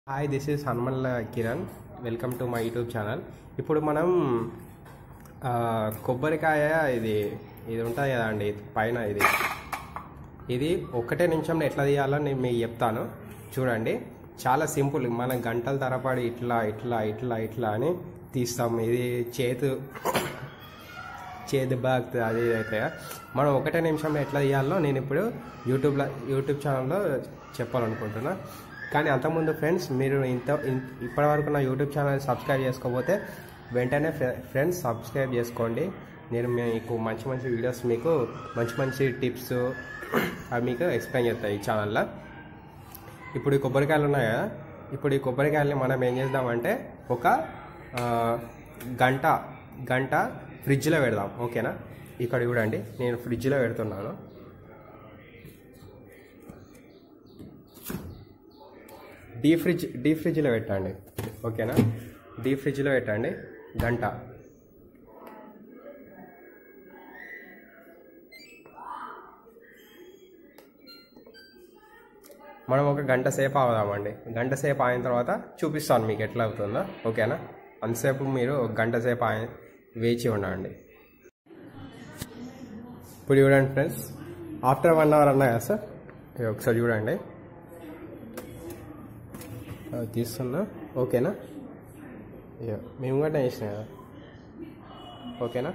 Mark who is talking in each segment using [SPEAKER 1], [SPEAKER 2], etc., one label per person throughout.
[SPEAKER 1] Hi this is Hanumalla Kiran welcome to my YouTube channel ఇప్పుడు మనం ఆ, కొబ్బరికాయ ఇది ఇది ఉంటుంది కదా అండి పైన ఇది ఇది ఒకటే నిమిషంలో ఎట్లా తీయాలో నేను మీకు చెప్తాను చూడండి చాలా సింపుల్ మనం గంటల తరబడి ఇట్లా ఇట్లా ఇట్లా ఇట్లా అని తీస్తాం ఇది చేతు చేతి బాగ్ అది ఇది అయితే మనం ఒకటే నిమిషంలో ఎట్లా తీయాలో నేను ఇప్పుడు యూట్యూబ్లో యూట్యూబ్ ఛానల్లో చెప్పాలనుకుంటున్నా కానీ అంతకుముందు ఫ్రెండ్స్ మీరు ఇంత ఇన్- ఇప్పటివరకు నా యూట్యూబ్ ఛానల్ సబ్స్క్రైబ్ చేసుకోకపోతే వెంటనే ఫ్రె- ఫ్రెండ్స్ సబ్స్క్రైబ్ చేసుకోండి నేను మీకు మంచి మంచి వీడియోస్ మీకు మంచి మంచి టిప్స్ అవి మీకు ఎక్స్ప్లెయిన్ చేస్తాయి ఈ ఛానల్లో ఇప్పుడు ఈ కొబ్బరికాయలు ఉన్నాయి కదా ఇప్పుడు ఈ కొబ్బరికాయలని మనం ఏం చేద్దామంటే ఒక ఆ, గంట గంట ఫ్రిడ్జ్లో పెడదాం ఓకేనా ఇక్కడ చూడండి నేను ఫ్రిడ్జ్లో పెడుతున్నాను డీ ఫ్రిడ్జ్ డీ ఫ్రిడ్జ్లో పెట్టండి ఓకేనా డీ ఫ్రిడ్జ్లో పెట్టండి గంట మనం ఒక గంట సేపు ఆగుదామండి గంట సేపు ఆగిన తర్వాత చూపిస్తాను మీకు ఎట్లా అవుతుందో ఓకేనా అంతసేపు మీరు ఒక గంట సేపు ఆగి వేచి ఉండండి ఇప్పుడు చూడండి ఫ్రెండ్స్ ఆఫ్టర్ వన్ అవర్ అన్నా కదా సార్ ఇది ఒకసారి చూడండి అది తీస్తున్నా ఓకేనా ఇక మేము కూడా వేసిన కదా ఓకేనా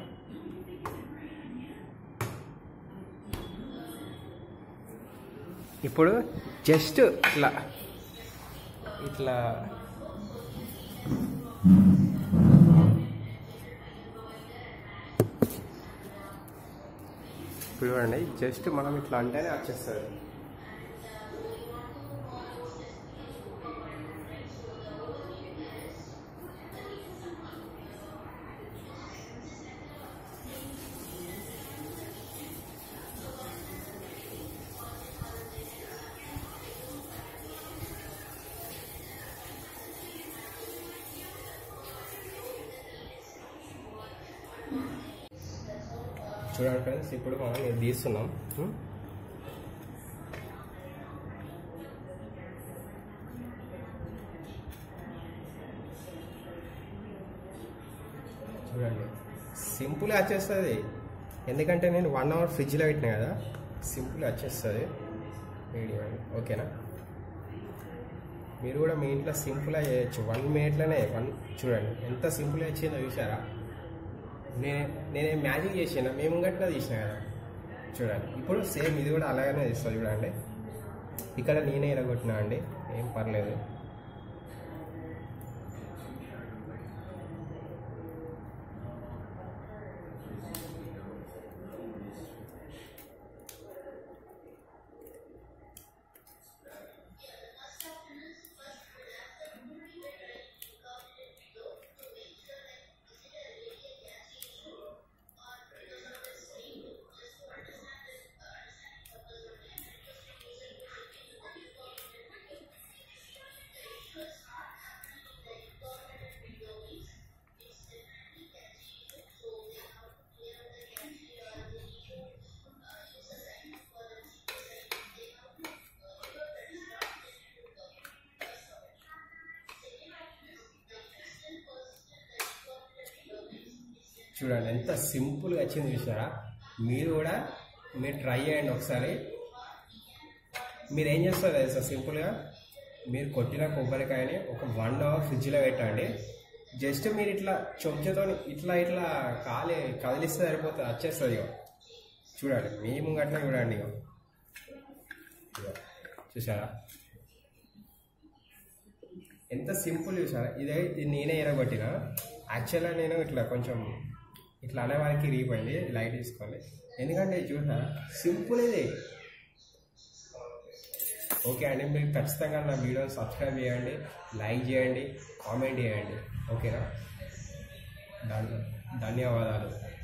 [SPEAKER 1] ఇప్పుడు జస్ట్ ఇట్లా ఇట్లా ఇప్పుడు చూడండి జస్ట్ మనం ఇట్లా అంటేనే వచ్చేస్తుంది చూడండి ఫ్రెండ్స్ ఇప్పుడు మనం ఇది తీస్తున్నాం ఉం? చూడండి సింపుల్గా వచ్చేస్తుంది ఎందుకంటే నేను వన్ అవర్ ఫ్రిడ్జ్లో పెట్టినా కదా సింపుల్గా వచ్చేస్తుంది వీడియో ఓకేనా మీరు కూడా మీ ఇంట్లో సింపుల్గా చేయొచ్చు వన్ మినిట్లోనే వన్ చూడండి ఎంత సింపుల్గా వచ్చిందో చూసారా నేను నేనే మ్యాజిక్ చేసిన మేము గట్టిగా తీసిన కదా చూడండి ఇప్పుడు సేమ్ ఇది కూడా అలాగనే తీస్తుంది చూడండి ఇక్కడ నేనే ఎరగొట్టినా అండి ఏం పర్లేదు చూడండి ఎంత సింపుల్గా వచ్చింది చూసారా మీరు కూడా మీరు ట్రై చేయండి ఒకసారి మీరు ఏం చేస్తారు తెలుసా సింపుల్గా మీరు కొట్టిన కొబ్బరికాయని ఒక వన్ అవర్ ఫ్రిడ్జ్లో పెట్టండి జస్ట్ మీరు ఇట్లా చెంచాతో ఇట్లా ఇట్లా కాలి కదిలిస్తే సరిపోతుంది వచ్చేస్తుంది ఇక చూడండి మేము గట్లా చూడండి ఇక ఇగో. చూసారా ఎంత సింపుల్ చూసారా ఇదే ఇది నేనే ఎరగొట్టిన యాక్చువల్గా నేను ఇట్లా కొంచెం ఇట్లా అనేవారికి రీపోయింది లైట్ తీసుకోండి ఎందుకంటే చూసా సింపుల్ ఇది ఓకే అండి మీరు ఖచ్చితంగా నా వీడియోని సబ్స్క్రైబ్ చేయండి లైక్ చేయండి కామెంట్ చేయండి ఓకేనా ధన్య ధన్యవాదాలు